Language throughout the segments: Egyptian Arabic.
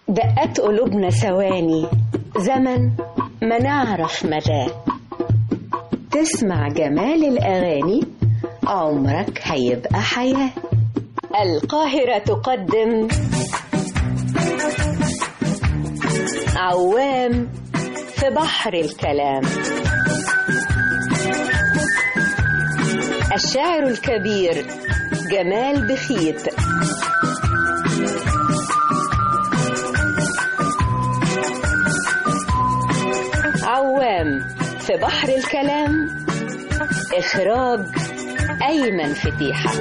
دقات قلوبنا ثواني زمن ما نعرف مداه تسمع جمال الأغاني عمرك هيبقى حياة القاهرة تقدم عوام في بحر الكلام الشاعر الكبير جمال بخيت عوام في بحر الكلام إخراج أيمن فتيحة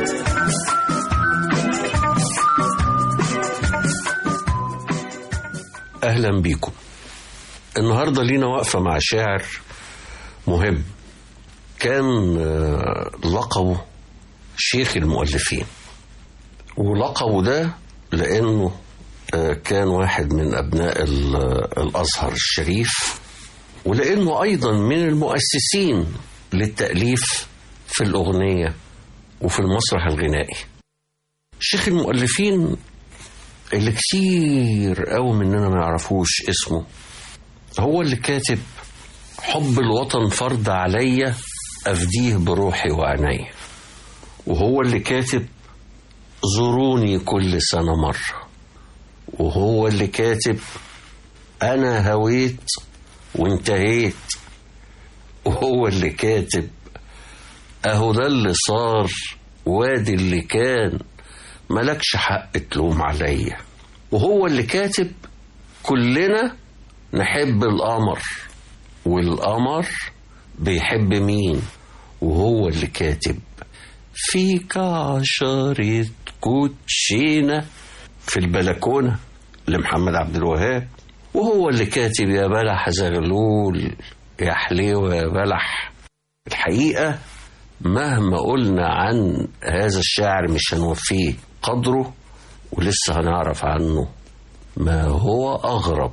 أهلا بيكم النهاردة لينا وقفة مع شاعر مهم كان آه، لقبه شيخ المؤلفين ولقبه ده لأنه آه، كان واحد من أبناء ال- آه، الأزهر الشريف ولأنه أيضا من المؤسسين للتأليف في الأغنية وفي المسرح الغنائي شيخ المؤلفين اللي كتير قوي مننا ما يعرفوش اسمه هو اللي كاتب حب الوطن فرض عليا أفديه بروحي وعيني وهو اللي كاتب زوروني كل سنة مرة وهو اللي كاتب أنا هويت وانتهيت وهو اللي كاتب أهو ده اللي صار وادي اللي كان ملكش حق تلوم عليا وهو اللي كاتب كلنا نحب القمر والقمر بيحب مين وهو اللي كاتب فيك عشرة كوتشينة في البلكونة لمحمد عبد الوهاب وهو اللي كاتب يا بلح زغلول يا حليوة يا بلح الحقيقة مهما قلنا عن هذا الشاعر مش هنوفيه قدره ولسه هنعرف عنه ما هو أغرب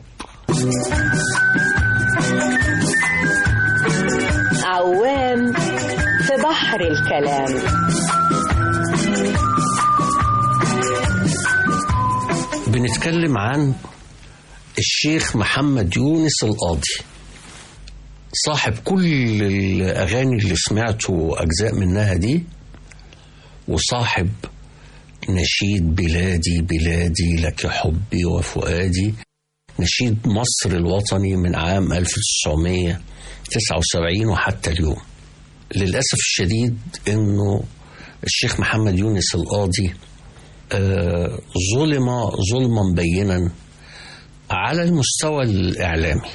عوام في بحر الكلام بنتكلم عن الشيخ محمد يونس القاضي صاحب كل الأغاني اللي سمعته أجزاء منها دي وصاحب نشيد بلادي بلادي لك حبي وفؤادي نشيد مصر الوطني من عام 1979 وحتى اليوم للأسف الشديد أنه الشيخ محمد يونس القاضي آه، ظلم ظلما بينا على المستوى الإعلامي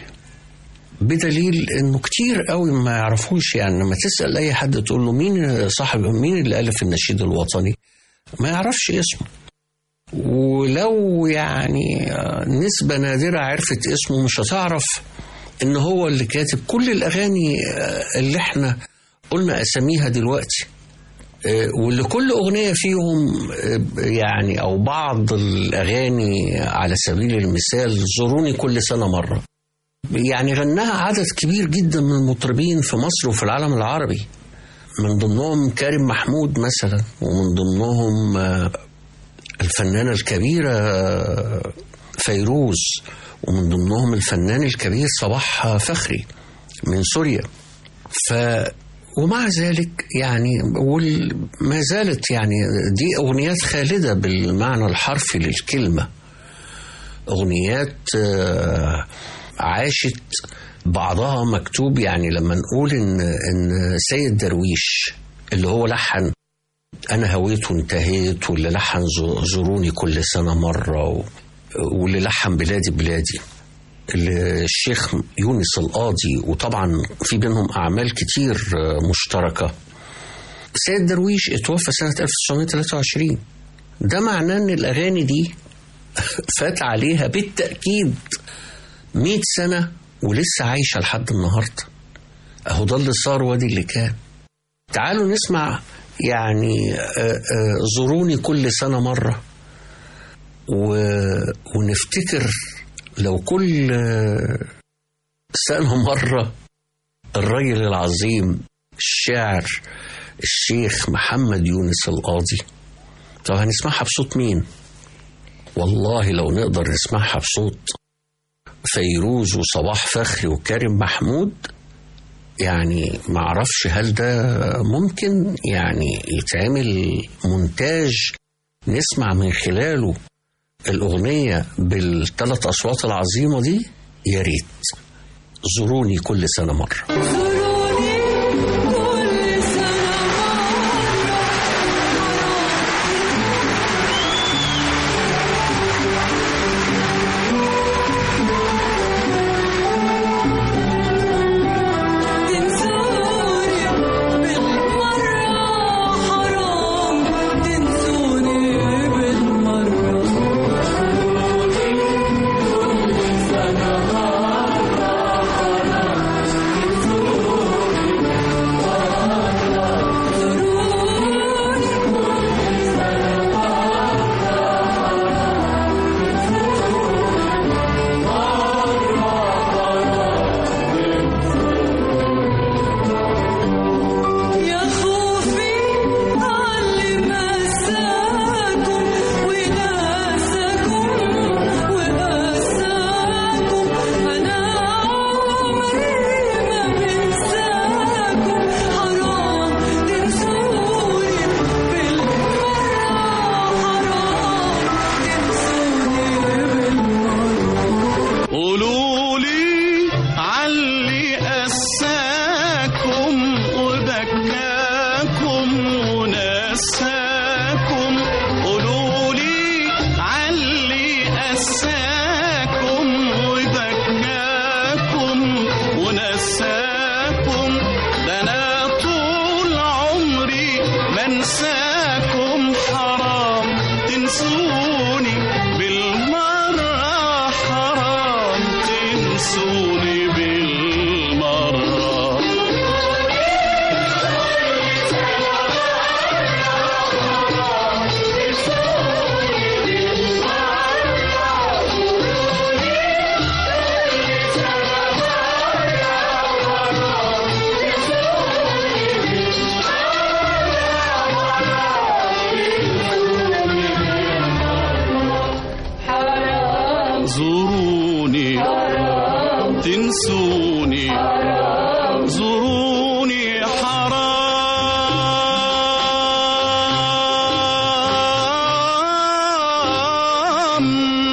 بدليل انه كتير قوي ما يعرفوش يعني لما تسال اي حد تقول له مين صاحب مين اللي الف النشيد الوطني ما يعرفش اسمه ولو يعني آه، نسبة نادرة عرفت اسمه مش هتعرف ان هو اللي كاتب كل الاغاني آه، اللي احنا قلنا اساميها دلوقتي آه، واللي كل اغنية فيهم آه، يعني او بعض الاغاني على سبيل المثال زوروني كل سنة مرة يعني غناها عدد كبير جدا من المطربين في مصر وفي العالم العربي من ضمنهم كريم محمود مثلا ومن ضمنهم آه، الفنانة الكبيرة آه، فيروز ومن ضمنهم الفنان الكبير صباح فخري من سوريا ف ومع ذلك يعني وال- ما زالت يعني دي أغنيات خالدة بالمعنى الحرفي للكلمة أغنيات آه، عاشت بعضها مكتوب يعني لما نقول إن إن سيد درويش اللي هو لحن أنا هويت وانتهيت واللي لحن ز- زوروني كل سنة مرة و- واللي لحن بلادي بلادي الشيخ يونس القاضي وطبعا في بينهم أعمال كتير آه، مشتركة سيد درويش اتوفى سنة 1923 ده معناه إن الأغاني دي فات عليها بالتأكيد 100 سنة ولسه عايشة لحد النهاردة أهو ده اللي صار وادي اللي كان تعالوا نسمع يعني آه، آه، زوروني كل سنة مرة و... ونفتكر لو كل آه، سنة مرة الرجل العظيم الشاعر الشيخ محمد يونس القاضي طب هنسمعها بصوت مين؟ والله لو نقدر نسمعها بصوت فيروز وصباح فخري وكريم محمود يعني معرفش هل ده ممكن يعني يتعمل مونتاج نسمع من خلاله الأغنية بالثلاث أصوات العظيمة دي يا ريت زوروني كل سنة مرة زوروني كل سنة مرة تنسوني بالمرة حرام تنسوني بالمرة يا خوفي علي مساكم وناسكم وأساكم أنا عمري ما بنساكم حرام تنسوني بالمرة حرام تنسوني بالمرة قولوا لي علي أساكم وبكاكم ونساكم قولوا لي علي أساكم وبكاكم ونساكم ده أنا طول عمري منساكم حرام تنسوني بالمرة حرام تنسوني بالمرة زوروني تنسوني زوروني حرام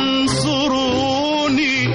زوروني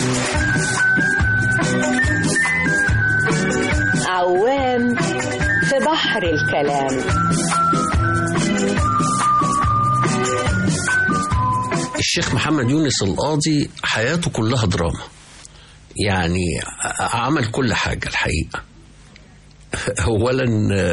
عوام في بحر الكلام الشيخ محمد يونس القاضي حياته كلها دراما يعني عمل كل حاجة الحقيقة أولا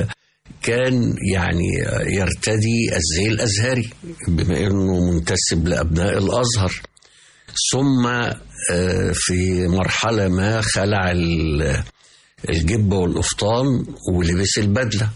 كان يعني يرتدي الزي الأزهري بما أنه منتسب لأبناء الأزهر ثم آه، في مرحلة ما خلع ال- الجبة والقفطان ولبس البدلة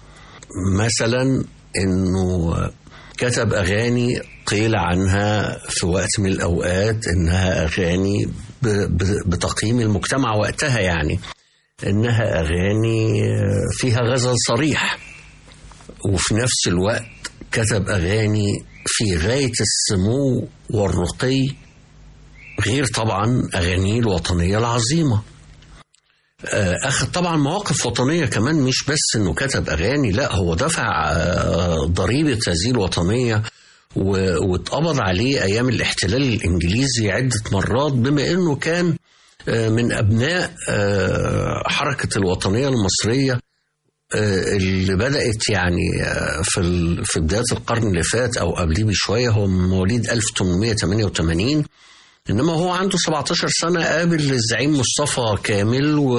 مثلا انه كتب اغاني قيل عنها في وقت من الاوقات انها اغاني ب- ب- بتقييم المجتمع وقتها يعني انها اغاني فيها غزل صريح وفي نفس الوقت كتب اغاني في غايه السمو والرقي غير طبعا اغانيه الوطنيه العظيمه آه، أخذ طبعا مواقف وطنية كمان مش بس إنه كتب أغاني لا هو دفع آه، ضريبة هذه الوطنية و- واتقبض عليه أيام الاحتلال الإنجليزي عدة مرات بما إنه كان آه، من أبناء آه، حركة الوطنية المصرية آه، اللي بدأت يعني آه، في ال- في بداية القرن اللي فات أو قبليه بشوية هو من مواليد 1888 انما هو عنده 17 سنه قابل الزعيم مصطفى كامل و...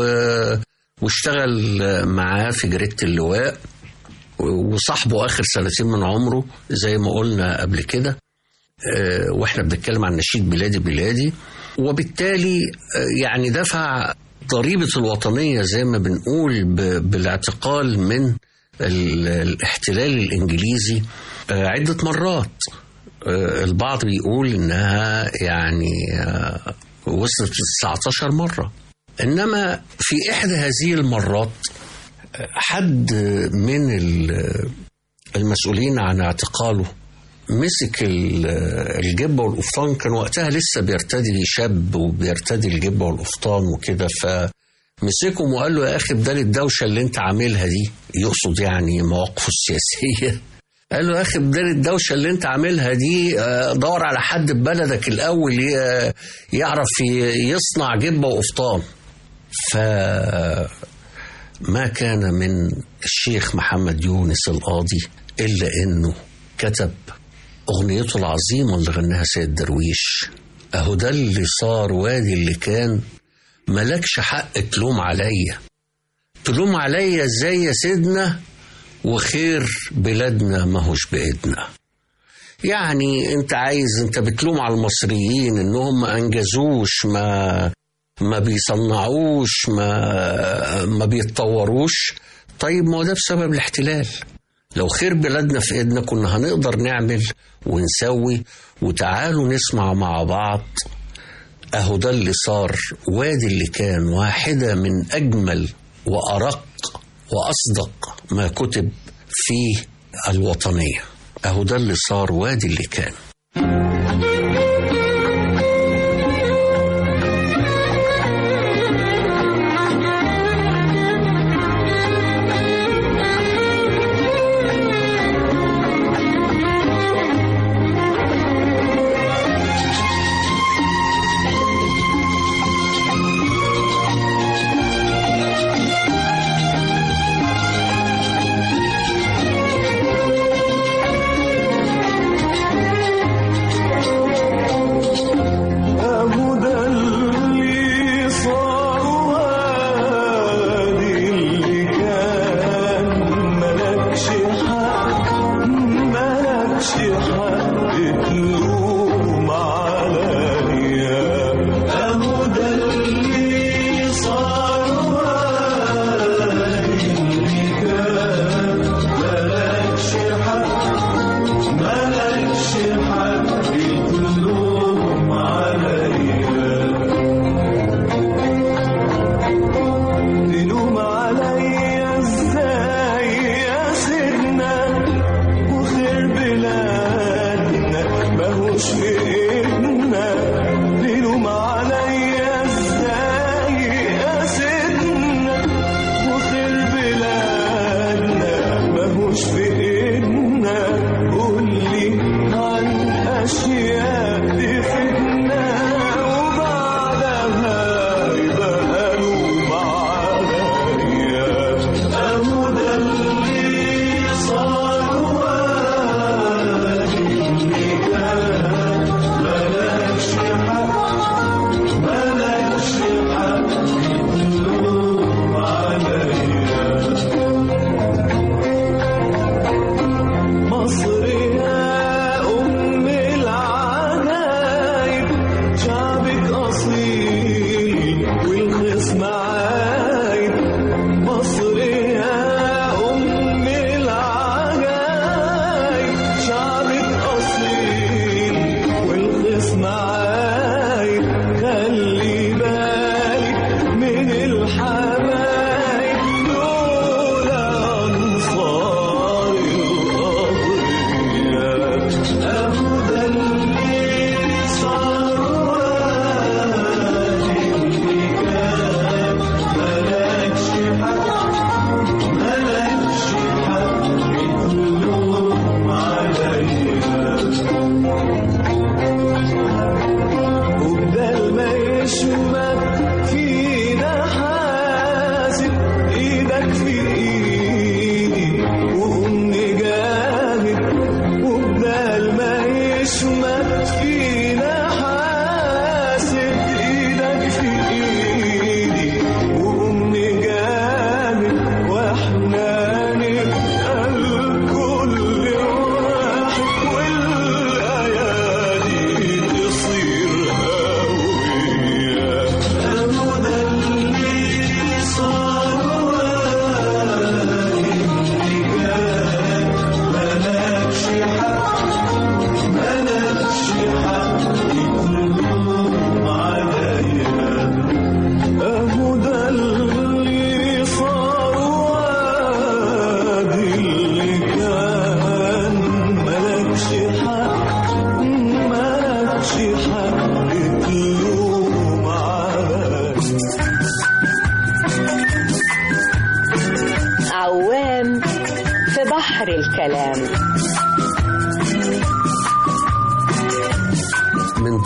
واشتغل معاه في جريده اللواء وصاحبه اخر سنتين من عمره زي ما قلنا قبل كده آه، واحنا بنتكلم عن نشيد بلادي بلادي وبالتالي آه، يعني دفع ضريبه الوطنيه زي ما بنقول ب... بالاعتقال من ال... الاحتلال الانجليزي آه، عده مرات آه، البعض بيقول انها يعني آه، وصلت ل 19 مره انما في احدى هذه المرات آه، حد من ال- المسؤولين عن اعتقاله مسك ال- الجبه والقفطان كان وقتها لسه بيرتدي شاب وبيرتدي الجبه والقفطان وكده فمسكهم وقال له يا اخي بدل الدوشه اللي انت عاملها دي يقصد يعني مواقفه السياسيه قال له يا اخي بدل الدوشه اللي انت عاملها دي آه، دور على حد في بلدك الاول ي- يعرف ي- يصنع جبه وقفطان ف ما كان من الشيخ محمد يونس القاضي الا انه كتب اغنيته العظيمه اللي غناها سيد درويش اهو ده اللي صار وادي اللي كان ملكش حق تلوم عليا تلوم عليا ازاي يا سيدنا وخير بلادنا ماهوش بإيدنا يعني انت عايز انت بتلوم على المصريين انهم ما انجزوش ما ما بيصنعوش ما ما بيتطوروش طيب ما هو ده بسبب الاحتلال لو خير بلادنا في ايدنا كنا هنقدر نعمل ونسوي وتعالوا نسمع مع بعض اهو ده اللي صار وادي اللي كان واحدة من اجمل وارق واصدق ما كتب في الوطنية اهو ده اللي صار وادي اللي كان أهو ده اللي صار وادي اللي كان ملكش حق ملكش حق تلوم عليا أهو ده اللي صار وادي اللي كان ملكش حق ملكش حق تلوم عليا تلوم عليا ازاي يا سيدنا وخير بلادنا ماهوش في ايدنا تلوم عليا ازاي يا سيدنا وخير بلادنا ماهوش في ايدنا قولي عن اشياء تفيدنا وبعد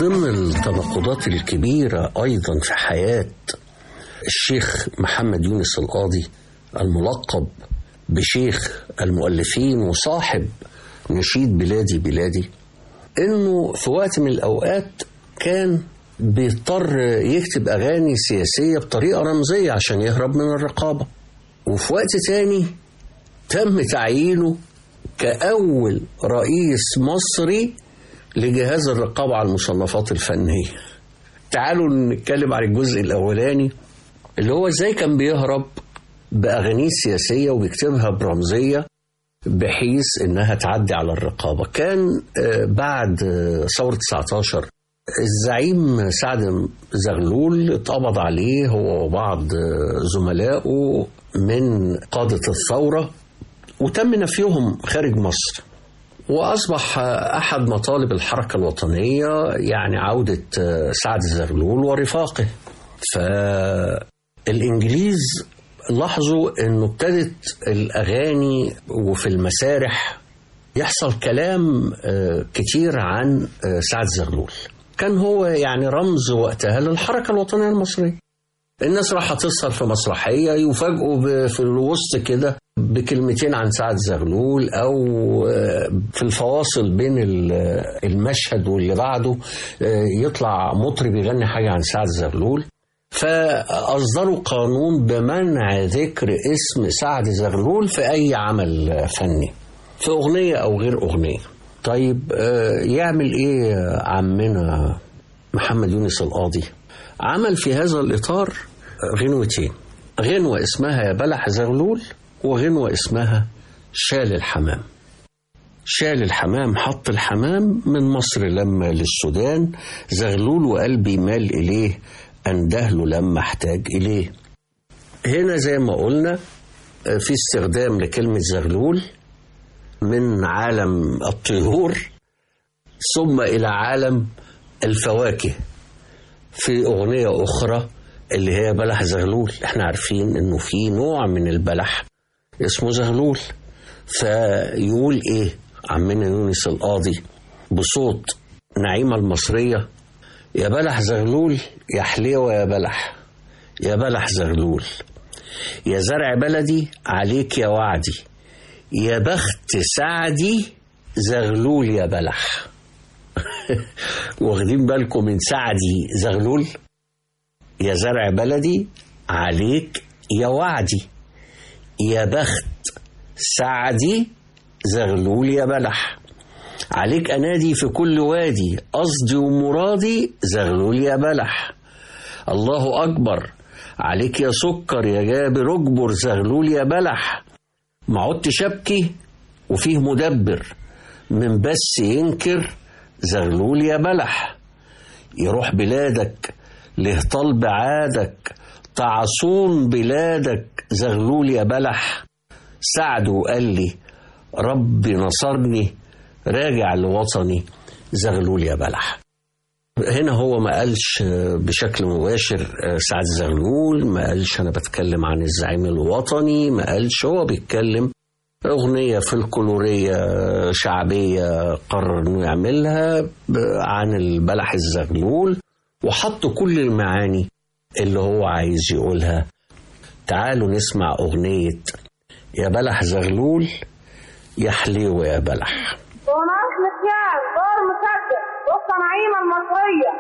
ضمن التناقضات الكبيرة أيضا في حياة الشيخ محمد يونس القاضي الملقب بشيخ المؤلفين وصاحب نشيد بلادي بلادي انه في وقت من الاوقات كان بيضطر يكتب اغاني سياسيه بطريقه رمزيه عشان يهرب من الرقابه وفي وقت تاني تم تعيينه كأول رئيس مصري لجهاز الرقابة على المصنفات الفنية تعالوا نتكلم عن الجزء الأولاني اللي هو ازاي كان بيهرب بأغانيه السياسية وبيكتبها برمزية بحيث انها تعدي على الرقابة كان آه، بعد آه، ثورة 19 الزعيم سعد زغلول اتقبض عليه هو وبعض آه، زملائه من قادة الثورة وتم نفيهم خارج مصر وأصبح أحد مطالب الحركة الوطنية يعني عودة سعد زغلول ورفاقه فالإنجليز لاحظوا أنه ابتدت الأغاني وفي المسارح يحصل كلام آه، كتير عن آه، سعد زغلول كان هو يعني رمز وقتها للحركة الوطنية المصرية الناس راح تسهر في مسرحية يفاجئوا ب- في الوسط كده بكلمتين عن سعد زغلول أو آه، في الفواصل بين ال- المشهد واللي بعده آه، يطلع مطرب يغني حاجة عن سعد زغلول فأصدروا قانون بمنع ذكر اسم سعد زغلول في أي عمل فني في أغنية أو غير أغنية طيب آه، يعمل إيه عمنا محمد يونس القاضي عمل في هذا الإطار غنوتين غنوة اسمها يا بلح زغلول وغنوة اسمها شال الحمام شال الحمام حط الحمام من مصر لما للسودان زغلول وقلبي مال إليه أندهله لما احتاج إليه هنا زي ما قلنا آه، في استخدام لكلمة زغلول من عالم الطيور ثم إلى عالم الفواكه في أغنية أخرى اللي هي بلح زغلول احنا عارفين انه في نوع من البلح اسمه زغلول فيقول ايه عمنا يونس القاضي بصوت نعيمة المصرية يا بلح زغلول يا حليوة يا بلح يا بلح زغلول يا زرع بلدي عليك يا وعدي يا بخت سعدي زغلول يا بلح واخدين بالكم من سعدي زغلول يا زرع بلدي عليك يا وعدي يا بخت سعدي زغلول يا بلح عليك أنادي في كل وادي قصدي ومرادي زغلول يا بلح الله أكبر عليك يا سكر يا جابر اجبر زغلول يا بلح ما عدتش أبكي وفيه مدبر من بس ينكر زغلول يا بلح يروح بلادك له طلب عادك تعصون بلادك زغلول يا بلح سعده وقال لي ربي نصرني راجع لوطني زغلول يا بلح هنا هو ما قالش بشكل مباشر سعد زغلول ما قالش انا بتكلم عن الزعيم الوطني ما قالش هو بيتكلم أغنية فلكلورية شعبية قرر إنه يعملها ب- عن البلح الزغلول وحط كل المعاني اللي هو عايز يقولها تعالوا نسمع أغنية يا بلح زغلول يا حليوة يا بلح وناس نسيان دور مسدس والصناعيم المصرية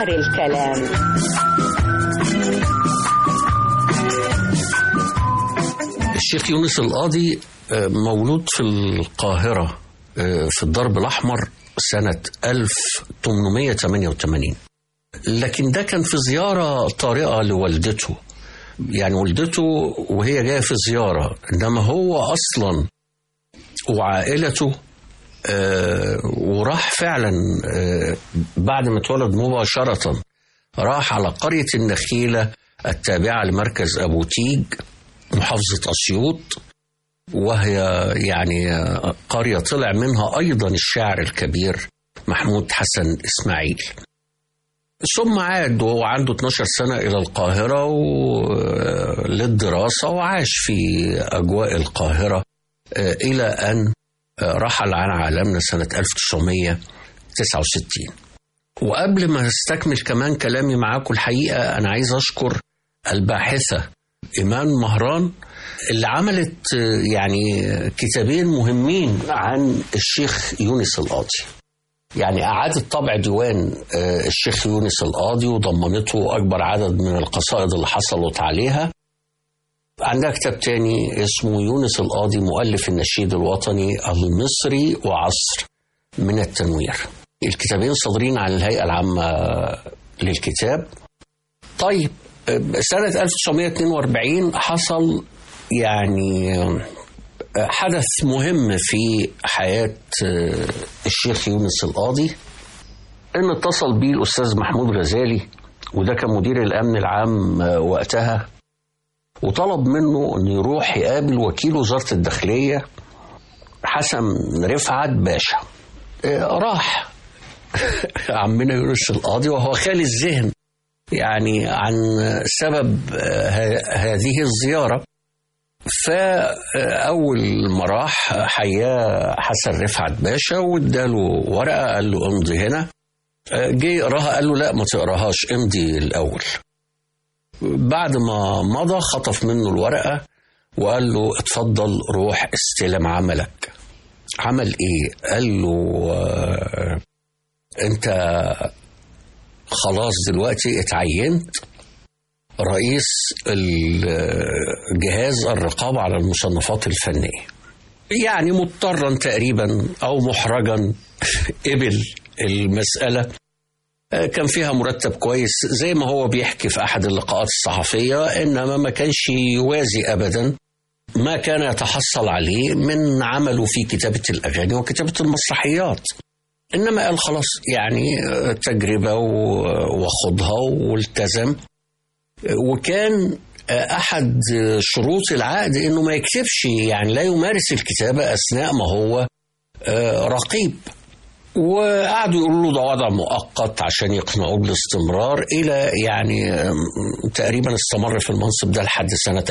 بحر الكلام الشيخ يونس القاضي آه، مولود في القاهرة آه، في الضرب الأحمر سنة 1888 لكن ده كان في زيارة طارئة لوالدته يعني والدته وهي جاية في زيارة إنما هو أصلا وعائلته آه، وراح فعلا آه، بعد ما اتولد مباشرة راح على قرية النخيلة التابعة لمركز أبو تيج محافظة أسيوط وهي يعني آه، قرية طلع منها أيضا الشاعر الكبير محمود حسن إسماعيل ثم عاد وهو عنده 12 سنة إلى القاهرة و- للدراسة وعاش في أجواء القاهرة آه، إلى أن آه، رحل عن عالمنا سنة 1969 وقبل ما استكمل كمان كلامي معاكم الحقيقة أنا عايز أشكر الباحثة إيمان مهران اللي عملت آه، يعني كتابين مهمين عن الشيخ يونس القاضي يعني أعادت طبع ديوان آه، الشيخ يونس القاضي وضمنته أكبر عدد من القصائد اللي حصلت عليها عندها كتاب تاني اسمه يونس القاضي مؤلف النشيد الوطني المصري وعصر من التنوير الكتابين صادرين عن الهيئة العامة للكتاب طيب آه، سنة 1942 حصل يعني آه، حدث مهم في حياة آه، الشيخ يونس القاضي ان اتصل بيه الاستاذ محمود غزالي وده كان مدير الامن العام آه، وقتها وطلب منه انه يروح يقابل وكيل وزاره الداخليه حسن رفعت باشا آه، راح عمنا يونس القاضي وهو خالي الذهن يعني عن سبب آه، ه- هذه الزياره فأول ما راح حياه حسن رفعت باشا واداله ورقة قال له امضي هنا جه يقراها قال له لا ما تقراهاش امضي الأول بعد ما مضى خطف منه الورقة وقال له اتفضل روح استلم عملك عمل ايه قال له آه، انت خلاص دلوقتي اتعينت رئيس ال- جهاز الرقابة على المصنفات الفنية يعني مضطرا تقريبا أو محرجا قبل المسألة آه، كان فيها مرتب كويس زي ما هو بيحكي في أحد اللقاءات الصحفية إنما ما كانش يوازي أبدا ما كان يتحصل عليه من عمله في كتابة الأغاني وكتابة المسرحيات إنما قال خلاص يعني آه، تجربة و- وخضها والتزم وكان احد شروط العقد انه ما يكتبش يعني لا يمارس الكتابه اثناء ما هو آه، رقيب وقعدوا يقولوا له ده وضع مؤقت عشان يقنعوه بالاستمرار الى يعني آم، تقريبا استمر في المنصب ده لحد سنه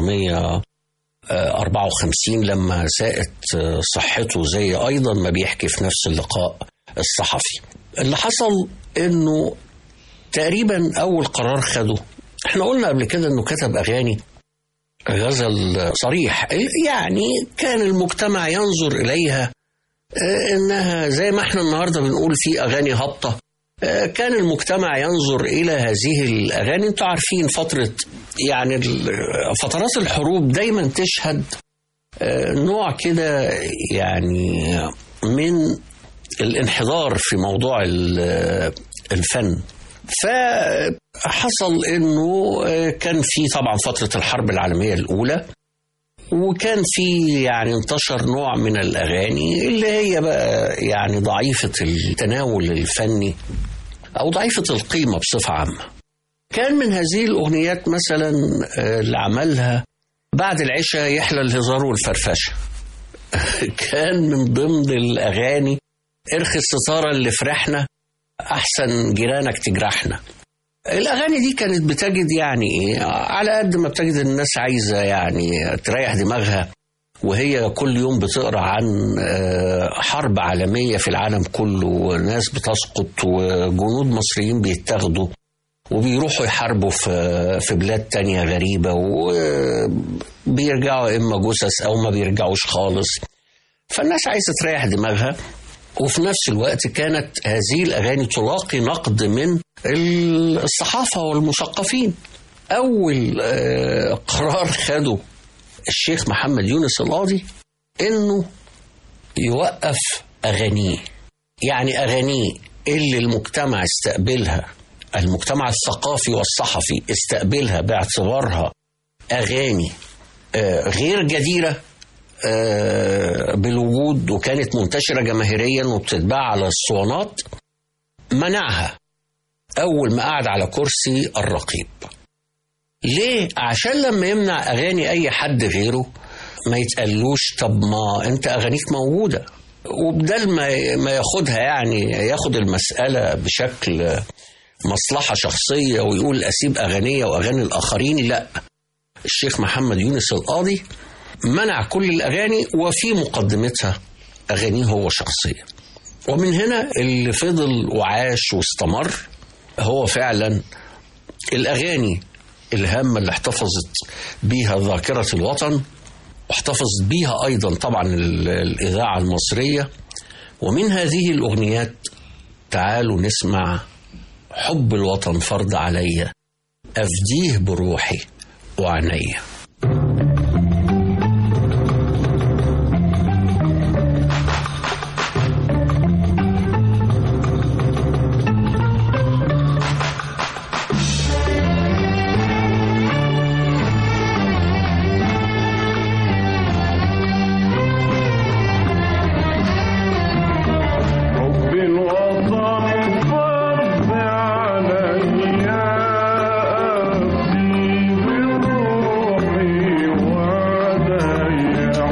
1954 لما ساءت آه، صحته زي ايضا ما بيحكي في نفس اللقاء الصحفي. اللي حصل انه تقريبا اول قرار خده احنا قلنا قبل كده انه كتب اغاني غزل صريح يعني كان المجتمع ينظر اليها آه، انها زي ما احنا النهارده بنقول في اغاني هابطه آه، كان المجتمع ينظر الى هذه الاغاني انتوا عارفين فتره يعني ال- فترات الحروب دايما تشهد آه، نوع كده يعني من الانحدار في موضوع ال- الفن فحصل انه آه، كان في طبعا فتره الحرب العالميه الاولى وكان في يعني انتشر نوع من الاغاني اللي هي بقى يعني ضعيفه التناول الفني او ضعيفه القيمه بصفه عامه. كان من هذه الاغنيات مثلا آه، اللي عملها بعد العشاء يحلى الهزار والفرفشه. كان من ضمن الاغاني ارخي الستاره اللي فرحنا احسن جيرانك تجرحنا. الاغاني دي كانت بتجد يعني ايه على قد ما بتجد الناس عايزه يعني تريح دماغها وهي كل يوم بتقرا عن آه، حرب عالميه في العالم كله وناس بتسقط وجنود مصريين بيتاخدوا وبيروحوا يحاربوا في في بلاد تانية غريبة وبيرجعوا إما جثث أو ما بيرجعوش خالص فالناس عايزة تريح دماغها وفي نفس الوقت كانت هذه الأغاني تلاقي نقد من ال- الصحافة والمثقفين أول آه، قرار خده الشيخ محمد يونس القاضي إنه يوقف أغانيه يعني أغانيه اللي المجتمع استقبلها المجتمع الثقافي والصحفي استقبلها باعتبارها أغاني آه، غير جديرة آه، بالوجود وكانت منتشرة جماهيريا وبتتباع على الاسطوانات منعها أول ما قعد على كرسي الرقيب ليه؟ عشان لما يمنع أغاني أي حد غيره ما يتقالوش طب ما أنت أغانيك موجودة وبدل ما ما ياخدها يعني ياخد المسألة بشكل مصلحة شخصية ويقول أسيب أغانية وأغاني الآخرين لا الشيخ محمد يونس القاضي منع كل الأغاني وفي مقدمتها أغانيه هو شخصيا ومن هنا اللي فضل وعاش واستمر هو فعلا الأغاني الهامة اللي احتفظت بيها ذاكرة الوطن واحتفظت بيها أيضا طبعا ال- الإذاعة المصرية ومن هذه الأغنيات تعالوا نسمع حب الوطن فرض عليا أفديه بروحي وعينيا حب الوطن فرض عليا أفدي بروحي وعديا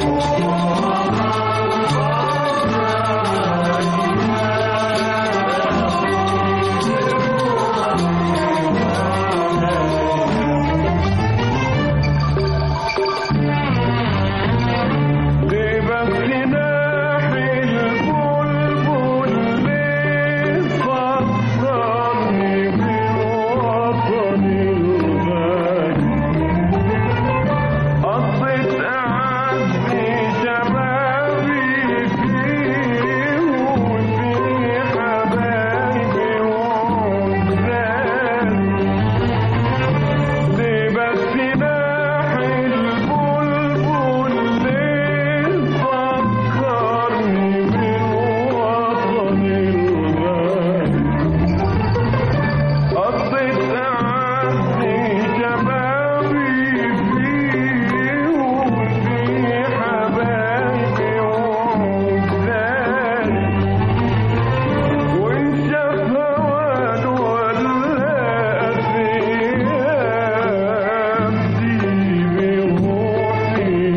بجناح البلبل فكرني بالوطن الغالي قضيت أعزي شبابي فيه وفي حبايبي وعزالي بجناح البلبل فكرني بالوطن الغالي قضيت أعزي شبابي فيه وفي حبايبي وعزالي وانشاف هوان ولا أثياب دي بروحي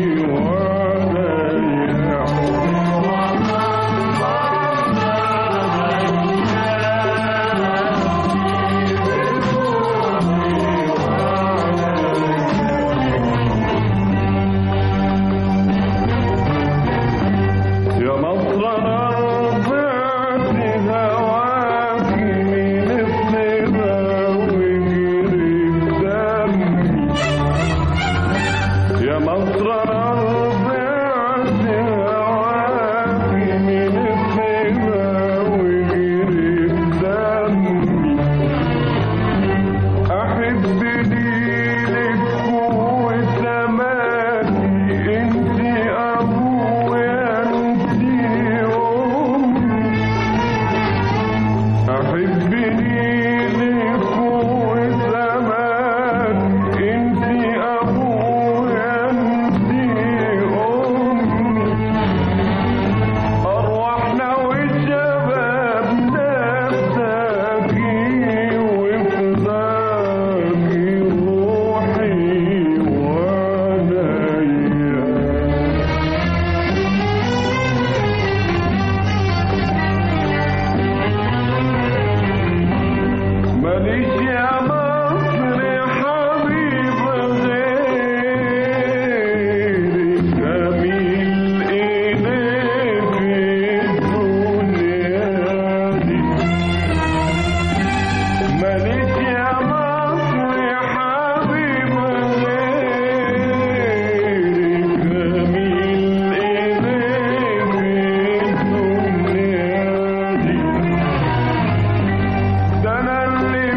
يا مصر رضعت هواك من الصبا وجري دمي يا مصر رضعت هواك من الصبا وجري دمي أحب ليلك وسماتي انت أبويا انت أمي أحب ليلك وسماتي انت أبويا انت أمي أرواحنا وشبابنا فداكي وفداكي روحي وعينيا ماليش يا مصر حبيب غيرك أميل إليك الدنيا دي ماليش يا مصر حبيب غيرك أميل إليك الدنيا دي ده انا اللي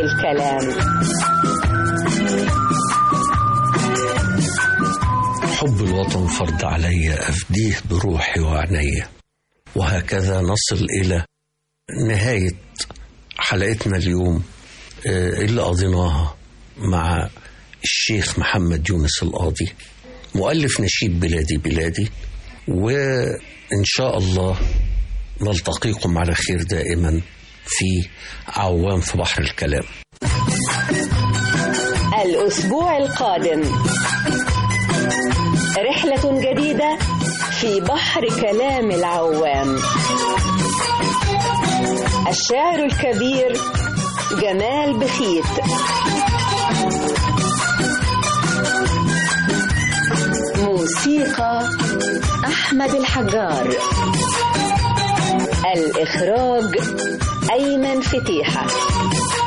الكلام حب الوطن فرض علي أفديه بروحي وعيني وهكذا نصل إلى نهاية حلقتنا اليوم آه، اللي قضيناها مع الشيخ محمد يونس القاضي مؤلف نشيد بلادي بلادي وإن شاء الله نلتقيكم على خير دائما في عوام في بحر الكلام الأسبوع القادم رحلة جديدة في بحر كلام العوام الشاعر الكبير جمال بخيت موسيقى أحمد الحجار الإخراج أيمن فتيحة